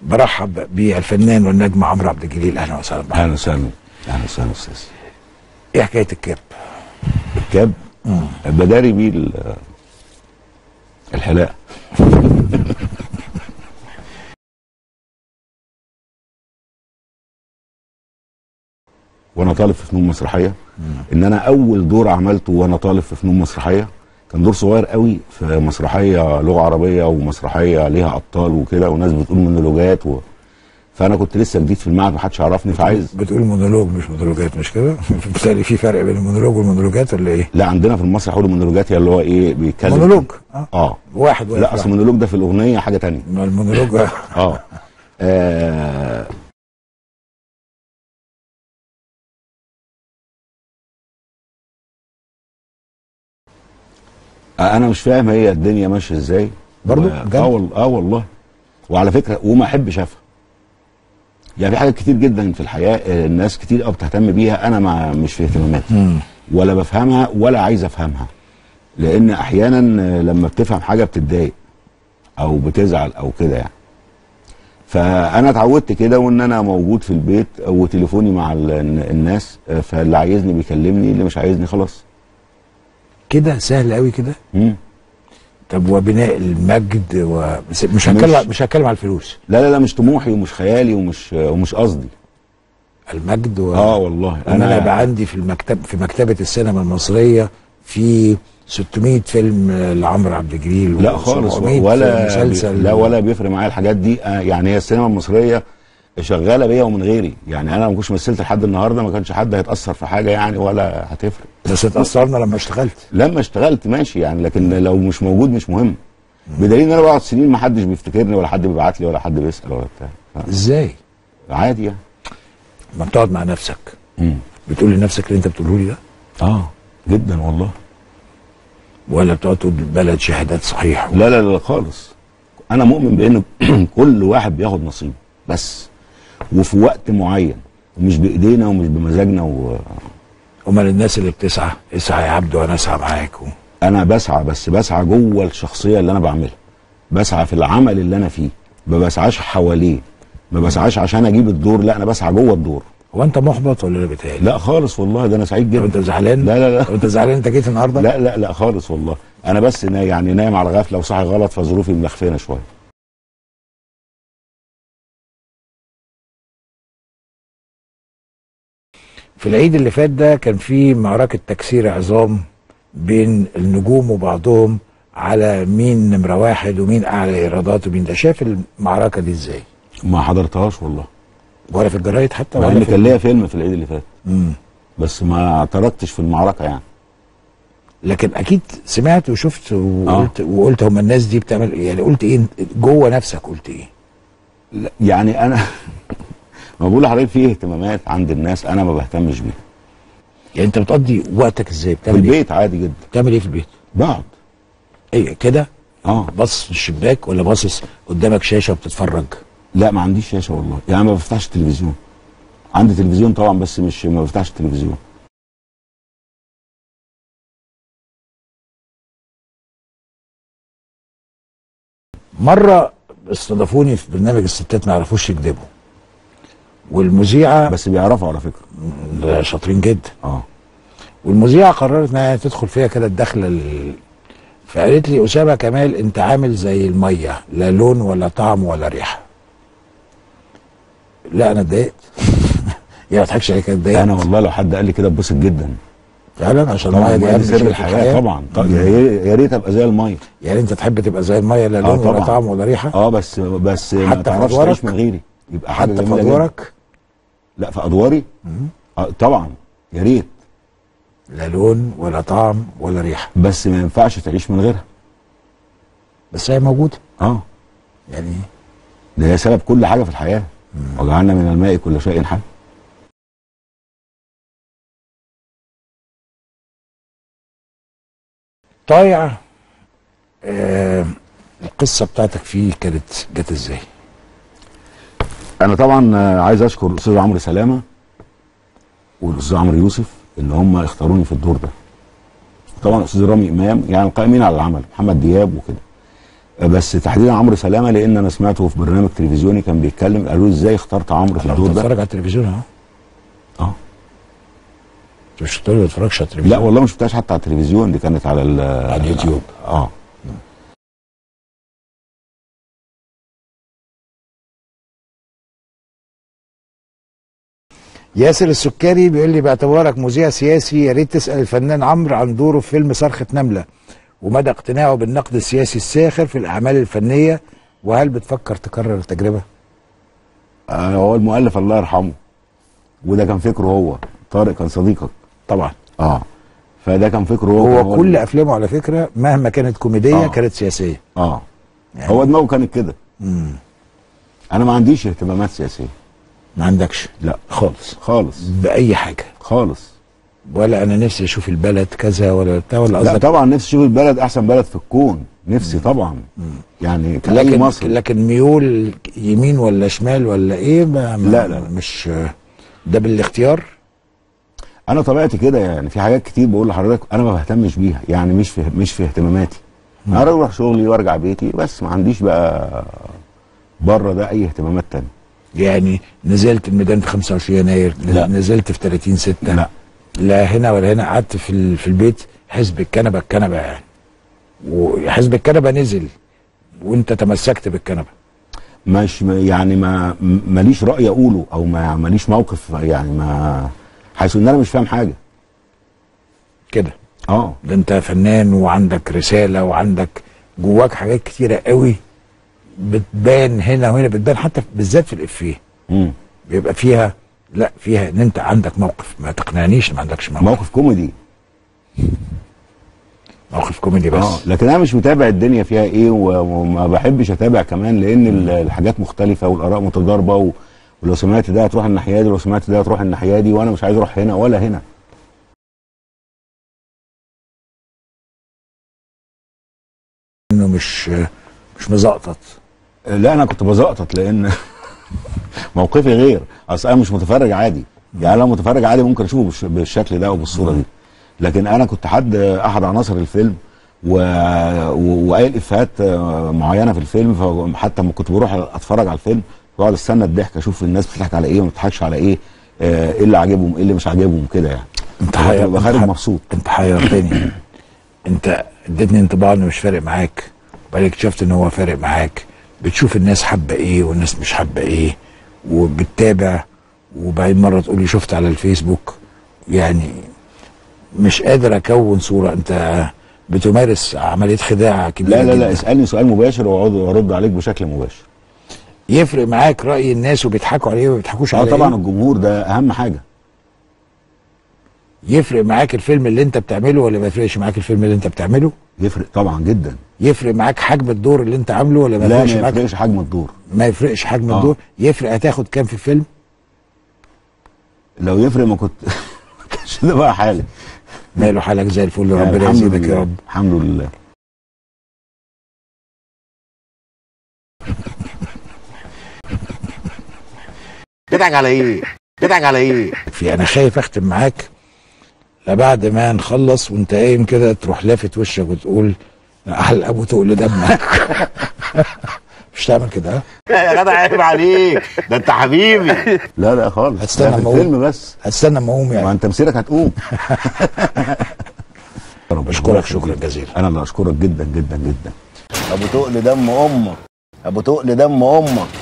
برحب بالفنان والنجم عمرو عبد الجليل اهلا وسهلا بحضرتك. اهلا وسهلا اهلا وسهلا استاذ ايه حكايه الكاب؟ الكاب بداري بيه ال- الحلاقه وانا طالب في فنون مسرحيه ان انا اول دور عملته وانا طالب في فنون مسرحيه كان دور صغير قوي في مسرحيه لغه عربيه ومسرحيه ليها ابطال وكده وناس بتقول مونولوجات و... فانا كنت لسه جديد في المعهد محدش يعرفني فعايز بتقول مونولوج مش مونولوجات مش كده؟ بالتالي في فرق بين المونولوج والمونولوجات ولا ايه؟ لا عندنا في المسرح يقولوا مونولوجات هي اللي هو ايه بيتكلم مونولوج اه اه واحد واحد لا اصل المونولوج ده في الاغنيه حاجه تانية ما المونولوج اه, آه انا مش فاهم هي الدنيا ماشيه ازاي برضو؟ و- بجد؟ اه والله اه والله وعلى فكره وما احبش افهم يعني في حاجات كتير جدا في الحياه آه، الناس كتير قوي بتهتم بيها انا ما مش في اهتماماتي ولا بفهمها ولا عايز افهمها لان احيانا آه، لما بتفهم حاجه بتتضايق او بتزعل او كده يعني فانا اتعودت كده وان انا موجود في البيت وتليفوني مع ال- الناس آه، فاللي عايزني بيكلمني اللي مش عايزني خلاص كده سهل قوي كده مم. طب وبناء المجد و... بس مش هتكلم مش هتكلم على الفلوس لا لا لا مش طموحي ومش خيالي ومش آه، ومش قصدي المجد و... اه والله انا انا يبقى عندي في المكتب في مكتبه السينما المصريه في 600 فيلم لعمرو عبد الجليل لا خالص و700 ولا مسلسل لا ولا بيفرق معايا الحاجات دي آه، يعني هي السينما المصريه شغاله بيا ومن غيري يعني انا ما كنتش مثلت لحد النهارده ما كانش حد هيتاثر في حاجه يعني ولا هتفرق بس اتاثرنا لما اشتغلت لما اشتغلت ماشي يعني لكن لو مش موجود مش مهم بدليل ان انا بقعد سنين ما حدش بيفتكرني ولا حد بيبعت لي ولا حد بيسال ولا بتاع ف- ازاي؟ عادي يعني لما بتقعد مع نفسك مم. بتقول لنفسك اللي انت بتقوله لي ده اه جدا والله ولا بتقعد تقول بلد شهادات صحيح لا لا لا خالص انا مؤمن بان كل واحد بياخد نصيبه بس وفي وقت معين ومش بايدينا ومش بمزاجنا و... امال الناس اللي بتسعى اسعى يا عبد وانا اسعى معاك و... انا بسعى بس بسعى جوه الشخصيه اللي انا بعملها بسعى في العمل اللي انا فيه ما بسعاش حواليه ما بسعاش عشان اجيب الدور لا انا بسعى جوه الدور هو انت محبط ولا لا بتهيألي؟ لا خالص والله ده انا سعيد طب انت جدا زعلان؟ لا لا لا طب انت زعلان انت جيت النهارده؟ لا لا لا خالص والله انا بس نا يعني نايم على غفله وصاحي غلط فظروفي ملخفينه شويه في العيد اللي فات ده كان في معركة تكسير عظام بين النجوم وبعضهم على مين نمرة واحد ومين أعلى إيرادات ومين ده شايف المعركة دي إزاي؟ ما حضرتهاش والله ولا في الجرايد حتى مع ولا ان في كان ليا فيلم في العيد اللي فات مم. بس ما اعترضتش في المعركه يعني لكن أكيد سمعت وشفت وقلت وقلت هم الناس دي بتعمل إيه؟ يعني قلت إيه جوه نفسك قلت إيه؟ لا، يعني انا ما بقول لحضرتك في اهتمامات عند الناس انا ما بهتمش بيها يعني أنت بتقضي وقتك إزاي؟ في بتعمل إيه؟ البيت عادي جدا بتعمل إيه في البيت؟ بقعد إيه كده؟ اه باصص في الشباك ولا باصص قدامك شاشة وبتتفرج؟ لا ما عنديش شاشه والله يعني ما بفتحش التلفزيون عندي تلفزيون طبعا بس مش ما بفتحش التلفزيون مرة استضافوني في برنامج الستات ما يعرفوش يكذبوا والمذيعة بس بيعرفوا على فكره ده شاطرين جدا اه والمذيعة قررت انها تدخل فيها كده الدخلة ال... فقالت لي أسامة كمال أنت عامل زي المية لا لون ولا طعم ولا ريحة لا أنا اتضايقت يا ما تضحكش عليك أنا اتضايقت انا والله لو حد قال لي كده اتبسط جدا فعلا عشان طبعا المية دي ما أهم دي شيء سر في الحياه طبعا طب يا يا ريت ابقى زي الميه يعني أنت تحب تبقى زي المية لا آه لون ولا طبعا. طعم ولا ريحة اه بس بس ما حتى في تعرفش أدوارك؟ تعيش من غيري يبقى حاجه حتى في جميله جدا أدوارك لا في ادواري آه طبعا يا ريت لا لون ولا طعم ولا ريحة بس ما ينفعش تعيش من غيرها بس هي موجودة اه يعني ده هي سبب كل حاجه في الحياه وجعلنا من الماء كل شيء حي طايع آه القصة بتاعتك فيه كانت جت ازاي؟ انا طبعا آه، عايز اشكر الاستاذ عمرو سلامه والاستاذ عمرو يوسف ان هم اختاروني في الدور ده طبعا الاستاذ رامي امام يعني القائمين على العمل محمد دياب وكده بس تحديدا عمرو سلامه لان انا سمعته في برنامج تلفزيوني كان بيتكلم قالوا لي ازاي اخترت عمرو في انا الدور ده بتفرج على التلفزيون اهو اه انت مش بتقول ما بتتفرجش على التلفزيون لا والله ما شفتهاش حتى على التلفزيون دي كانت على ال- على اليوتيوب. اه ياسر السكري بيقول لي باعتبارك مذيع سياسي يا ريت تسال الفنان عمرو عن دوره في فيلم صرخه نمله ومدى اقتناعه بالنقد السياسي الساخر في الاعمال الفنيه وهل بتفكر تكرر التجربه؟ آه، هو المؤلف الله يرحمه وده كان فكره هو طارق كان صديقك طبعا اه فده كان فكره هو هو كان كل اللي- افلامه على فكره مهما كانت كوميديه آه. كانت سياسيه اه يعني- هو دماغه كانت كده مم. انا ما عنديش اهتمامات سياسيه ما عندكش لا خالص خالص باي حاجه خالص ولا انا نفسي اشوف البلد كذا ولا بتاع ولا لا قصدك طبعا نفسي اشوف البلد احسن بلد في الكون نفسي طبعا يعني كأي لكن مصري لكن ميول يمين ولا شمال ولا ايه ما ما لا، لا، لا. مش ده بالاختيار انا طبيعتي كده يعني في حاجات كتير بقول لحضرتك انا ما بهتمش بيها يعني مش في مش في اهتماماتي انا اروح شغلي وارجع بيتي بس ما عنديش بقى بره ده اي اهتمامات تانية يعني نزلت الميدان في 25 يناير لا. نزلت في 30 6 لا لا هنا ولا هنا قعدت في ال- في البيت حزب الكنبه الكنبه يعني وحزب الكنبه نزل وانت تمسكت بالكنبه مش يعني ما ماليش راي اقوله او ما ماليش موقف يعني ما حيث ان انا مش فاهم حاجه كده اه ده انت فنان وعندك رساله وعندك جواك حاجات كتيره قوي بتبان هنا وهنا بتبان حتى بالذات في الافيه مم. بيبقى فيها لا فيها ان انت عندك موقف ما تقنعنيش إن ما عندكش موقف موقف كوميدي موقف كوميدي بس اه لكن انا مش متابع الدنيا فيها ايه و- وما بحبش اتابع كمان لان ال- الحاجات مختلفه والاراء متضاربه و... ولو سمعت ده هتروح الناحيه دي ولو سمعت ده هتروح الناحيه دي وانا مش عايز اروح هنا ولا هنا انه مش مش مزقطط لا انا كنت بزقطط لان موقفي غير اصل انا مش متفرج عادي يعني لو متفرج عادي ممكن اشوفه بالش- بالشكل ده وبالصوره دي لكن انا كنت حد احد عناصر الفيلم و... و... وقايل افيهات آه، معينه في الفيلم فحتى لما كنت بروح اتفرج على الفيلم بقعد استنى الضحك اشوف الناس بتضحك على ايه وما بتضحكش على ايه آه، ايه اللي عاجبهم ايه اللي مش عاجبهم كده يعني انت كنت حير- ببقى خارج انت ح- مبسوط انت حيرتني انت اديتني انطباع انه مش فارق معاك وبعدين اكتشفت ان هو فارق معاك بتشوف الناس حابه ايه والناس مش حابه ايه وبتتابع وبعدين مره تقول لي شفت على الفيسبوك يعني مش قادر اكون صوره انت بتمارس عمليه خداع كبيره لا لا لا جداً. اسالني سؤال مباشر واقعد وارد عليك بشكل مباشر يفرق معاك راي الناس وبيضحكوا عليه وما بيضحكوش اه عليه طبعا الجمهور ده اهم حاجه يفرق معاك الفيلم اللي انت بتعمله ولا ما يفرقش معاك الفيلم اللي انت بتعمله يفرق طبعا جدا يفرق معاك حجم الدور اللي انت عامله ولا ما لا يفرقش ما معاك يفرقش حجم الدور ما يفرقش حجم آه. الدور يفرق هتاخد كام في الفيلم لو يفرق ما كنت ما كانش ده بقى حالي ماله حالك زي الفل يعني ربنا الحمد يزيدك يا لله. رب الحمد لله بتضحك على ايه؟ بتضحك على ايه؟ في انا خايف اختم معاك لا بعد ما نخلص وانت قايم كده تروح لافت وشك وتقول احلق وتقل دمك مش تعمل كده ها؟ يا جدع عيب عليك ده انت حبيبي لا لا خالص هتستنى ده في أما أقول. الفيلم بس هتستنى اما اقوم ما يعني انت مسيرك هتقوم بشكرك شكرا جزيلا انا اللي اشكرك جدا جدا جدا ابو تقل دم امك ابو تقل دم امك